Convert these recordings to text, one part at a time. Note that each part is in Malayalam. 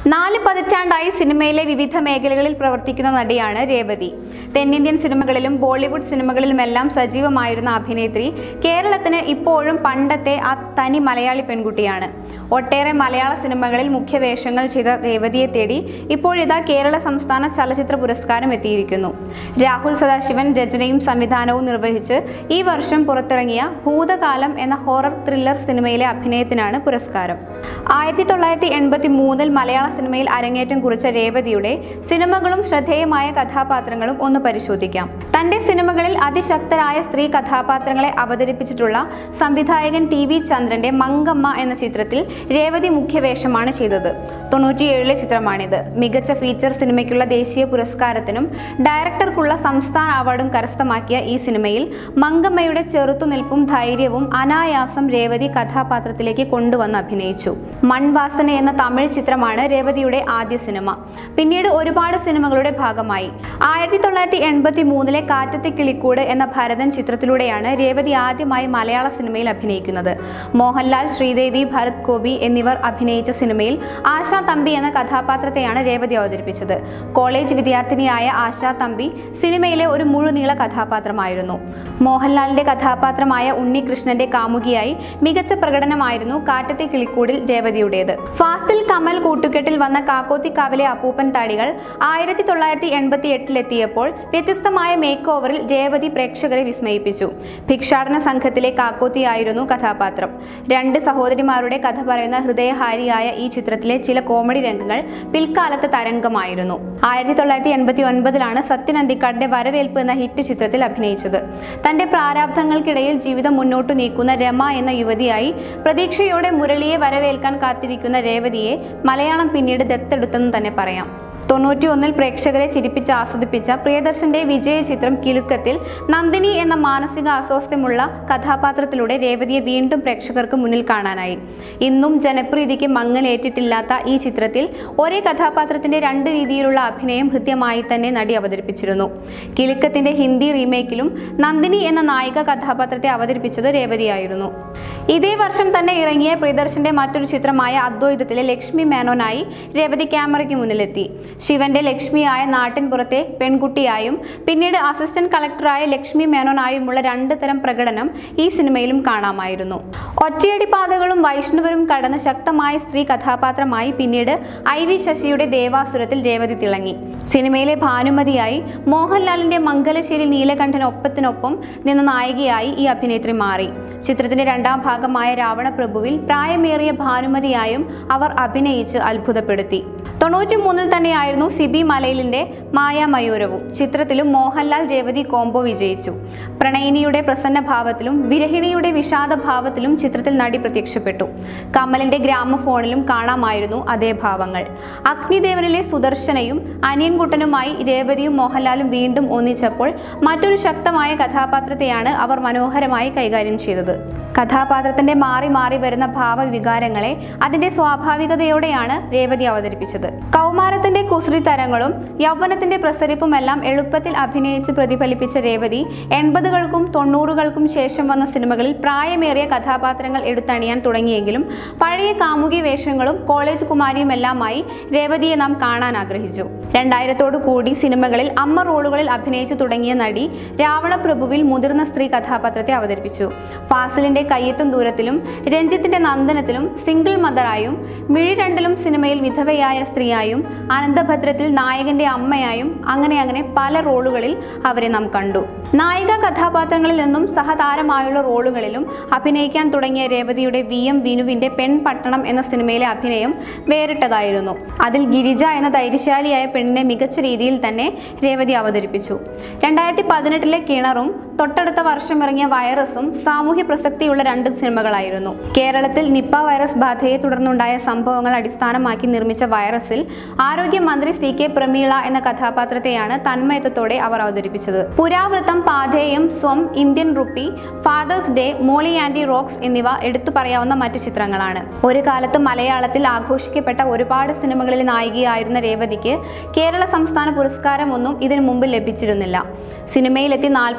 നാല് പതിറ്റാണ്ടായി സിനിമയിലെ വിവിധ മേഖലകളിൽ പ്രവർത്തിക്കുന്ന നടിയാണ് രേവതി തെന്നിന്ത്യൻ സിനിമകളിലും ബോളിവുഡ് സിനിമകളിലുമെല്ലാം സജീവമായിരുന്ന അഭിനേത്രി കേരളത്തിന് ഇപ്പോഴും പണ്ടത്തെ ആ തനി മലയാളി പെൺകുട്ടിയാണ് ഒട്ടേറെ മലയാള സിനിമകളിൽ മുഖ്യവേഷങ്ങൾ ചെയ്ത രേവതിയെ തേടി ഇപ്പോഴിതാ കേരള സംസ്ഥാന ചലച്ചിത്ര പുരസ്കാരം എത്തിയിരിക്കുന്നു രാഹുൽ സദാശിവൻ രചനയും സംവിധാനവും നിർവഹിച്ച് ഈ വർഷം പുറത്തിറങ്ങിയ ഭൂതകാലം എന്ന ഹൊറർ ത്രില്ലർ സിനിമയിലെ അഭിനയത്തിനാണ് പുരസ്കാരം ആയിരത്തി തൊള്ളായിരത്തി എൺപത്തി മൂന്നിൽ മലയാള സിനിമയിൽ അരങ്ങേറ്റം കുറിച്ച രേവതിയുടെ സിനിമകളും ശ്രദ്ധേയമായ കഥാപാത്രങ്ങളും ഒന്ന് പരിശോധിക്കാം തന്റെ സിനിമകളിൽ അതിശക്തരായ സ്ത്രീ കഥാപാത്രങ്ങളെ അവതരിപ്പിച്ചിട്ടുള്ള സംവിധായകൻ ടി വി ചന്ദ്രന്റെ മങ്കമ്മ എന്ന ചിത്രത്തിൽ രേവതി മുഖ്യവേഷമാണ് ചെയ്തത് തൊണ്ണൂറ്റിയേഴിലെ ചിത്രമാണിത് മികച്ച ഫീച്ചർ സിനിമയ്ക്കുള്ള ദേശീയ പുരസ്കാരത്തിനും ഡയറക്ടർക്കുള്ള സംസ്ഥാന അവാർഡും കരസ്ഥമാക്കിയ ഈ സിനിമയിൽ മങ്കമ്മയുടെ ചെറുത്തുനിൽപ്പും ധൈര്യവും അനായാസം രേവതി കഥാപാത്രത്തിലേക്ക് കൊണ്ടുവന്ന് അഭിനയിച്ചു മൺവാസന എന്ന തമിഴ് ചിത്രമാണ് രേവതിയുടെ ആദ്യ സിനിമ പിന്നീട് ഒരുപാട് സിനിമകളുടെ ഭാഗമായി ആയിരത്തി തൊള്ളായിരത്തി എൺപത്തി മൂന്നിലെ കാറ്റത്തെ കിളിക്കൂട് എന്ന ഭരതൻ ചിത്രത്തിലൂടെയാണ് രേവതി ആദ്യമായി മലയാള സിനിമയിൽ അഭിനയിക്കുന്നത് മോഹൻലാൽ ശ്രീദേവി ഭരത് ഗോപി എന്നിവർ അഭിനയിച്ച സിനിമയിൽ ആശാ തമ്പി എന്ന കഥാപാത്രത്തെയാണ് രേവതി അവതരിപ്പിച്ചത് കോളേജ് വിദ്യാർത്ഥിനിയായ ആശാ തമ്പി സിനിമയിലെ ഒരു മുഴുനീള കഥാപാത്രമായിരുന്നു മോഹൻലാലിന്റെ കഥാപാത്രമായ ഉണ്ണികൃഷ്ണന്റെ കാമുകിയായി മികച്ച പ്രകടനമായിരുന്നു കാറ്റത്തെ കിളിക്കൂടിൽ രേവതിയുടേത് ഫാസിൽ കമൽ കൂട്ടുകെട്ടിൽ വന്ന കാക്കോത്തിക്കാവിലെ അപ്പൂപ്പൻ താടികൾ ആയിരത്തി തൊള്ളായിരത്തി എൺപത്തി എട്ടിലെത്തിയപ്പോൾ വ്യത്യസ്തമായ മേക്ക് ഓവറിൽ രേവതി പ്രേക്ഷകരെ വിസ്മയിപ്പിച്ചു ഭിക്ഷാടന സംഘത്തിലെ കാക്കോത്തിയായിരുന്നു കഥാപാത്രം രണ്ട് സഹോദരിമാരുടെ കഥ പറയുന്ന ഹൃദയഹാരിയായ ഈ ചിത്രത്തിലെ ചില കോമഡി രംഗങ്ങൾ പിൽക്കാലത്ത് തരംഗമായിരുന്നു ആയിരത്തി തൊള്ളായിരത്തി എൺപത്തി ഒൻപതിലാണ് സത്യൻ അന്തിക്കാടിന്റെ വരവേൽപ്പ് എന്ന ഹിറ്റ് ചിത്രത്തിൽ അഭിനയിച്ചത് തന്റെ പ്രാരാബ്ധങ്ങൾക്കിടയിൽ ജീവിതം മുന്നോട്ടു നീക്കുന്ന രമ എന്ന യുവതിയായി പ്രതീക്ഷയോടെ മുരളിയെ വരവേൽക്കാൻ കാത്തിരിക്കുന്ന രേവതിയെ മലയാളം പിന്നീട് ദത്തെടുത്തെന്ന് തന്നെ പറയാം തൊണ്ണൂറ്റി ഒന്നിൽ പ്രേക്ഷകരെ ചിരിപ്പിച്ച് ആസ്വദിപ്പിച്ച പ്രിയദർശന്റെ വിജയ ചിത്രം കിലുക്കത്തിൽ നന്ദിനി എന്ന മാനസിക അസ്വാസ്ഥ്യമുള്ള കഥാപാത്രത്തിലൂടെ രേവതിയെ വീണ്ടും പ്രേക്ഷകർക്ക് മുന്നിൽ കാണാനായി ഇന്നും ജനപ്രീതിക്ക് മങ്ങലേറ്റിട്ടില്ലാത്ത ഈ ചിത്രത്തിൽ ഒരേ കഥാപാത്രത്തിന്റെ രണ്ട് രീതിയിലുള്ള അഭിനയം ഹൃദ്യമായി തന്നെ നടി അവതരിപ്പിച്ചിരുന്നു കിലുക്കത്തിന്റെ ഹിന്ദി റീമേക്കിലും നന്ദിനി എന്ന നായിക കഥാപാത്രത്തെ അവതരിപ്പിച്ചത് രേവതിയായിരുന്നു ഇതേ വർഷം തന്നെ ഇറങ്ങിയ പ്രിയദർശന്റെ മറ്റൊരു ചിത്രമായ അദ്വൈതത്തിലെ ലക്ഷ്മി മേനോനായി രേവതി ക്യാമറയ്ക്ക് മുന്നിലെത്തി ശിവന്റെ ലക്ഷ്മിയായ നാട്ടിൻപുറത്തെ പെൺകുട്ടിയായും പിന്നീട് അസിസ്റ്റന്റ് കളക്ടറായ ലക്ഷ്മി മേനോനായുമുള്ള രണ്ട് തരം പ്രകടനം ഈ സിനിമയിലും കാണാമായിരുന്നു ഒറ്റയടി പാതകളും വൈഷ്ണവരും കടന്ന ശക്തമായ സ്ത്രീ കഥാപാത്രമായി പിന്നീട് ഐ വി ശശിയുടെ ദേവാസുരത്തിൽ രേവതി തിളങ്ങി സിനിമയിലെ ഭാനുമതിയായി മോഹൻലാലിന്റെ മംഗലശ്ശേരി നീലകണ്ഠൻ ഒപ്പത്തിനൊപ്പം നിന്ന നായികയായി ഈ അഭിനേത്രി മാറി ചിത്രത്തിന്റെ രണ്ടാം ഭാഗമായ രാവണപ്രഭുവിൽ പ്രായമേറിയ ഭാനുമതിയായും അവർ അഭിനയിച്ച് അത്ഭുതപ്പെടുത്തി തൊണ്ണൂറ്റി മൂന്നിൽ തന്നെയായിരുന്നു സിബി മലയിലിന്റെ മായാമയൂരവും ചിത്രത്തിലും മോഹൻലാൽ രേവതി കോംബോ വിജയിച്ചു പ്രണയിനിയുടെ പ്രസന്നഭാവത്തിലും വിരഹിണിയുടെ വിഷാദഭാവത്തിലും ചിത്രത്തിൽ നടി പ്രത്യക്ഷപ്പെട്ടു കമലിന്റെ ഗ്രാമഫോണിലും കാണാമായിരുന്നു അതേ ഭാവങ്ങൾ അഗ്നിദേവനിലെ സുദർശനയും അനിയൻകുട്ടനുമായി രേവതിയും മോഹൻലാലും വീണ്ടും ഒന്നിച്ചപ്പോൾ മറ്റൊരു ശക്തമായ കഥാപാത്രത്തെയാണ് അവർ മനോഹരമായി കൈകാര്യം ചെയ്തത് കഥാപാത്രത്തിന്റെ മാറി മാറി വരുന്ന ഭാവവികാരങ്ങളെ അതിന്റെ സ്വാഭാവികതയോടെയാണ് രേവതി അവതരിപ്പിച്ചത് കൗമാരത്തിന്റെ കുസൃതി തരങ്ങളും യൗവനത്തിന്റെ പ്രസരിപ്പുമെല്ലാം എളുപ്പത്തിൽ അഭിനയിച്ച് പ്രതിഫലിപ്പിച്ച രേവതി എൺപതുകൾക്കും തൊണ്ണൂറുകൾക്കും ശേഷം വന്ന സിനിമകളിൽ പ്രായമേറിയ കഥാപാത്രങ്ങൾ എടുത്തണിയാൻ തുടങ്ങിയെങ്കിലും പഴയ കാമുകി വേഷങ്ങളും കോളേജ് കുമാരിയുമെല്ലാമായി രേവതിയെ നാം കാണാൻ ആഗ്രഹിച്ചു രണ്ടായിരത്തോടു കൂടി സിനിമകളിൽ അമ്മ റോളുകളിൽ അഭിനയിച്ചു തുടങ്ങിയ നടി രാവണപ്രഭുവിൽ മുതിർന്ന സ്ത്രീ കഥാപാത്രത്തെ അവതരിപ്പിച്ചു ഫാസിലിന്റെ കയ്യെത്തും ദൂരത്തിലും രഞ്ജിത്തിന്റെ നന്ദനത്തിലും സിംഗിൾ മദറായും മിഴി രണ്ടിലും സിനിമയിൽ വിധവയായ സ്ത്രീയായും അനന്തഭദ്രത്തിൽ നായകന്റെ അമ്മയായും അങ്ങനെ അങ്ങനെ പല റോളുകളിൽ അവരെ നാം കണ്ടു നായിക കഥാപാത്രങ്ങളിൽ നിന്നും സഹതാരമായുള്ള റോളുകളിലും അഭിനയിക്കാൻ തുടങ്ങിയ രേവതിയുടെ വി എം വിനുവിന്റെ പെൺപട്ടണം എന്ന സിനിമയിലെ അഭിനയം വേറിട്ടതായിരുന്നു അതിൽ ഗിരിജ എന്ന ധൈര്യശാലിയായ പെണ്ണിനെ മികച്ച രീതിയിൽ തന്നെ രേവതി അവതരിപ്പിച്ചു രണ്ടായിരത്തി പതിനെട്ടിലെ കിണറും തൊട്ടടുത്ത വർഷം ഇറങ്ങിയ വൈറസും സാമൂഹ്യ പ്രസക്തിയുള്ള രണ്ട് സിനിമകളായിരുന്നു കേരളത്തിൽ നിപ്പ വൈറസ് ബാധയെ തുടർന്നുണ്ടായ സംഭവങ്ങൾ അടിസ്ഥാനമാക്കി നിർമ്മിച്ച വൈറസിൽ ആരോഗ്യമന്ത്രി സി കെ പ്രമീള എന്ന കഥാപാത്രത്തെയാണ് തന്മയത്വത്തോടെ അവർ അവതരിപ്പിച്ചത് Puravritham Padheyam Swam Indian rupee Father's Day Molly aunty rocks എന്നിവ എടുത്തു പറയാവുന്ന മറ്റു ചിത്രങ്ങളാണ് ഒരു കാലത്ത് മലയാളത്തിൽ ആഘോഷിക്കപ്പെട്ട ഒരുപാട് സിനിമകളിൽ നായികയായിരുന്ന രേവതിക്ക് കേരള സംസ്ഥാന പുരസ്കാരമൊന്നും ഇതിനു മുമ്പ് ലഭിച്ചിരുന്നില്ല സിനിമയിലെത്തി നാൽപ്പത് വർഷങ്ങൾ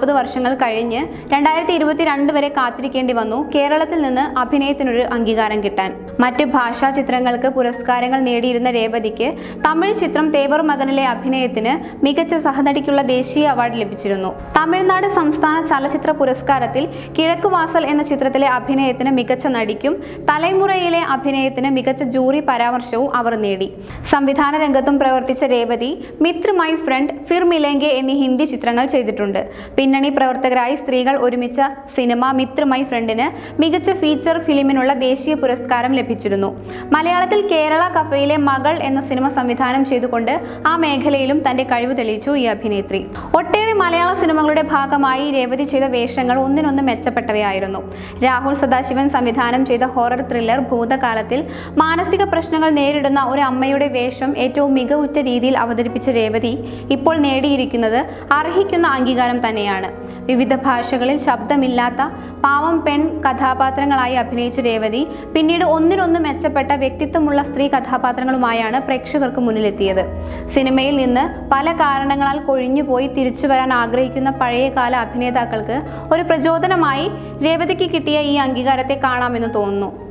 വർഷങ്ങൾ കഴിഞ്ഞ് രണ്ടായിരത്തി ഇരുപത്തിരണ്ട് വരെ കാത്തിരിക്കേണ്ടി വന്നു കേരളത്തിൽ നിന്ന് അഭിനയത്തിനൊരു അംഗീകാരം കിട്ടാൻ മറ്റ് ഭാഷാ ചിത്രങ്ങൾക്ക് പുരസ്കാരങ്ങൾ നേടിയിരുന്ന രേവതിക്ക് തമിഴ് ചിത്രം തേവർ മകനിലെ അഭിനയത്തിന് മികച്ച സഹനടിക്കുള്ള ദേശീയ അവാർഡ് ലഭിച്ചിരുന്നു തമിഴ്നാട് സംസ്ഥാന ചലച്ചിത്ര പുരസ്കാരത്തിൽ കിഴക്കുവാസൽ എന്ന ചിത്രത്തിലെ അഭിനയത്തിന് മികച്ച നടിക്കും തലമുറയിലെ അഭിനയത്തിന് മികച്ച ജൂറി പരാമർശവും അവർ നേടി സംവിധാന രംഗത്തും പ്രവർത്തിച്ച രേവതി മിത്ര മൈ ഫ്രണ്ട് ഫിർ മിലേങ്കെ എന്നീ ഹിന്ദി ചിത്രങ്ങൾ ചെയ്തിട്ടുണ്ട് പിന്നണി പ്രവർത്തകരായി സ്ത്രീകൾ ഒരുമിച്ച സിനിമ മിത്ര മൈ ഫ്രണ്ടിന് മികച്ച ഫീച്ചർ ഫിലിമിനുള്ള ദേശീയ പുരസ്കാരം ലഭിച്ചിരുന്നു മലയാളത്തിൽ കേരള കഫയിലെ മകൾ എന്ന സിനിമ സംവിധാനം ചെയ്തുകൊണ്ട് ആ മേഖലയിലും തന്റെ കഴിവ് തെളിയിച്ചു ഈ അഭിനേത്രി ഒട്ടേറെ മലയാള സിനിമകളുടെ ഭാഗമായി രേവതി ചെയ്ത വേഷങ്ങൾ ഒന്നിനൊന്ന് മെച്ചപ്പെട്ടവയായിരുന്നു രാഹുൽ സദാശിവൻ സംവിധാനം ചെയ്ത ഹൊറർ ത്രില്ലർ ഭൂതകാലത്തിൽ മാനസിക പ്രശ്നങ്ങൾ നേരിടുന്ന ഒരു അമ്മയുടെ വേഷം ഏറ്റവും മികവുറ്റ രീതിയിൽ അവതരിപ്പിച്ച രേവതി ഇപ്പോൾ നേടിയിരിക്കുന്നത് അർഹിക്കുന്ന അംഗീകാരം തന്നെയാണ് വിവിധ ഭാഷകളിൽ ശബ്ദമില്ലാത്ത പാവം പെൺ കഥാപാത്രങ്ങളായി അഭിനയിച്ച രേവതി പിന്നീട് ഒന്നിനൊന്ന് മെച്ചപ്പെട്ട വ്യക്തിത്വമുള്ള സ്ത്രീ കഥാപാത്രങ്ങളുമായാണ് പ്രേക്ഷകർക്ക് മുന്നിലെത്തിയത് സിനിമയിൽ നിന്ന് പല കാരണങ്ങളാൽ കൊഴിഞ്ഞുപോയി തിരിച്ചു വരാൻ ആഗ്രഹിക്കുന്ന പഴയകാല അഭിനേതാക്കൾക്ക് ഒരു പ്രചോദനമായി രേവതിക്ക് കിട്ടിയ ഈ അംഗീകാരത്തെ കാണാമെന്ന് തോന്നുന്നു